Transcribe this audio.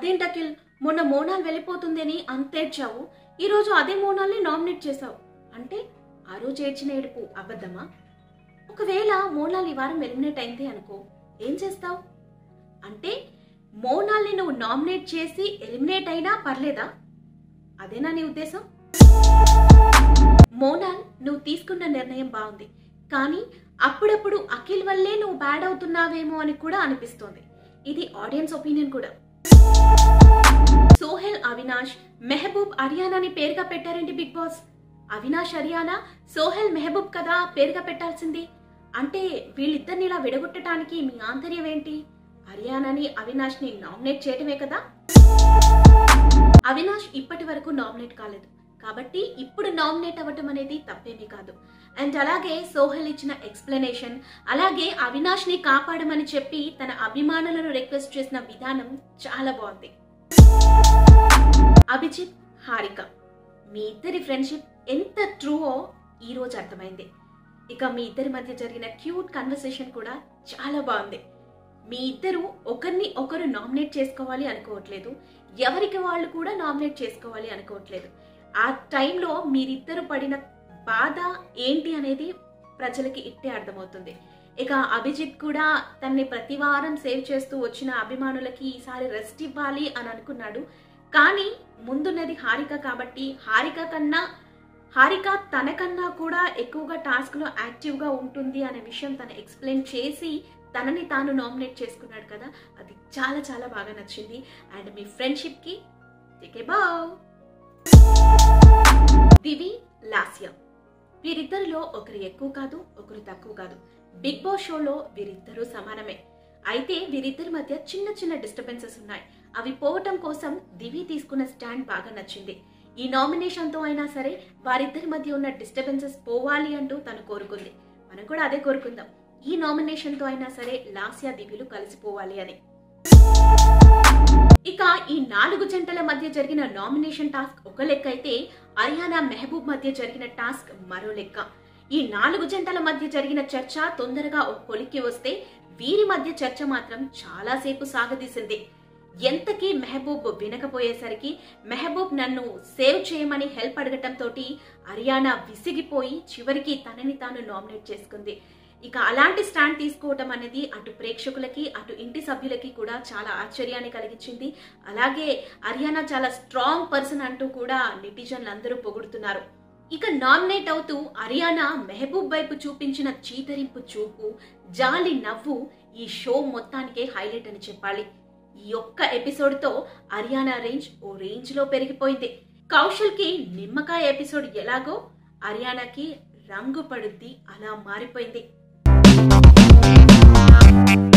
అదేంటకిల్ మొన్న మోనాల్ వెళ్ళిపోతుంది అని అంతేడ్చావు ఈరోజు అదే మోనాల్ని నామినేట్ చేశావు అంటే ఆ రోజు ఏడ్చిన ఏడుపు అబద్ధమా ఒకవేళ మోనాల్ ఈ వారం ఎలిమినేట్ అయింది అనుకో ఏం చేస్తావు అంటే మోనాల్ని నువ్వు నామినేట్ చేసి ఎలిమినేట్ అయినా పర్లేదా అదేనా నీ ఉద్దేశం మోనాల్ నువ్వు తీసుకున్న నిర్ణయం బాగుంది కానీ అప్పుడప్పుడు అఖిల్ వల్లే నువ్వు బ్యాడ్ అవుతున్నావేమో అని కూడా అనిపిస్తోంది ఇది ఆడియన్స్ ఒపీనియన్ కూడా సోహెల్ అవినాష్ మెహబూబ్ అరియానాని పేరుగా పెట్టారేంటి బిగ్ బాస్ అవినాష్ హర్యానా సోహెల్ మెహబూబ్ కదా పేరుగా పెట్టాల్సింది అంటే వీళ్ళిద్దరిని ఇలా విడగొట్టడానికి మీ ఆంతర్యం ఏంటి హర్యానాని అవినాష్ ని నామినేట్ చేయటమే కదా అవినాష్ ఇప్పటి వరకు నామినేట్ కాలేదు కాబట్టి ఇప్పుడు నామినేట్ అవ్వటం అనేది తప్పేమీ కాదు అండ్ అలాగే సోహెల్ ఇచ్చిన ఎక్స్ప్లెనేషన్ అలాగే అవినాష్ ని కాపాడమని చెప్పి తన అభిమానులను రిక్వెస్ట్ చేసిన విధానం చాలా బాగుంది అభిజిత్ హారిక మీ ఇద్దరి ఫ్రెండ్షిప్ ఎంత ట్రూవో ఈ రోజు అర్థమైంది ఇక మీ ఇద్దరి మధ్య జరిగిన క్యూట్ కన్వర్సేషన్ కూడా చాలా బాగుంది మీ ఇద్దరు ఒకరిని ఒకరు నామినేట్ చేసుకోవాలి అనుకోవట్లేదు ఎవరికి వాళ్ళు కూడా నామినేట్ చేసుకోవాలి అనుకోవట్లేదు ఆ టైంలో మీరిద్దరు పడిన బాధ ఏంటి అనేది ప్రజలకి ఇట్టే అర్థమవుతుంది ఇక అభిజిత్ కూడా తనని ప్రతి వారం సేవ్ చేస్తూ వచ్చిన అభిమానులకి ఈసారి రెస్ట్ ఇవ్వాలి అని అనుకున్నాడు కానీ ముందున్నది హారిక కాబట్టి హారిక కన్నా హారిక తనకన్నా కూడా ఎక్కువగా టాస్క్లో యాక్టివ్గా ఉంటుంది అనే విషయం తను ఎక్స్ప్లెయిన్ చేసి తనని తాను నామినేట్ చేసుకున్నాడు కదా అది చాలా చాలా బాగా నచ్చింది అండ్ మీ ఫ్రెండ్షిప్కి టికే బావ్ దివి లాస్య వీరిద్దరిలో ఒకరు ఎక్కువ కాదు ఒకరు తక్కువ కాదు బిగ్ బాస్ షోలో వీరిద్దరూ సమానమే అయితే వీరిద్దరి మధ్య చిన్న చిన్న డిస్టర్బెన్సెస్ ఉన్నాయి అవి పోవటం కోసం దివి తీసుకున్న స్టాండ్ బాగా నచ్చింది ఈ నామినేషన్తో అయినా సరే వారిద్దరి మధ్య ఉన్న డిస్టర్బెన్సెస్ పోవాలి అంటూ తను కోరుకుంది మనం కూడా అదే కోరుకుందాం ఈ నామినేషన్తో అయినా సరే లాస్యా దివిలు కలిసిపోవాలి అని ఇక ఈ నాలుగు జంటల మధ్య జరిగిన నామినేషన్ టాస్క్ ఒక లెక్క అయితే అరియానా మెహబూబ్ మధ్య జరిగిన టాస్క్ మరో లెక్క ఈ నాలుగు జంటల మధ్య జరిగిన చర్చ తొందరగా ఒక కొలిక్కి వస్తే వీరి మధ్య చర్చ మాత్రం చాలాసేపు సాగదీసింది ఎంతకీ మెహబూబ్ వినకపోయేసరికి మెహబూబ్ నన్ను సేవ్ చేయమని హెల్ప్ అడగటంతో అరియానా విసిగిపోయి చివరికి తనని తాను నామినేట్ చేసుకుంది ఇక అలాంటి స్టాండ్ తీసుకోవటం అనేది అటు ప్రేక్షకులకి అటు ఇంటి సభ్యులకి కూడా చాలా ఆశ్చర్యాన్ని కలిగించింది అలాగే హర్యానా చాలా స్ట్రాంగ్ పర్సన్ అంటూ కూడా నెటిజన్లు అందరూ పొగుడుతున్నారు ఇక నామినేట్ అవుతూ హర్యానా మెహబూబ్ వైపు చూపించిన చీతరింపు చూపు జాలి నవ్వు ఈ షో మొత్తానికే హైలైట్ అని చెప్పాలి ఈ ఒక్క ఎపిసోడ్తో హర్యానా రేంజ్ ఓ రేంజ్ లో పెరిగిపోయింది కౌశల్ కి నిమ్మకాయ ఎపిసోడ్ ఎలాగో హర్యానాకి రంగు పడుద్ది అలా మారిపోయింది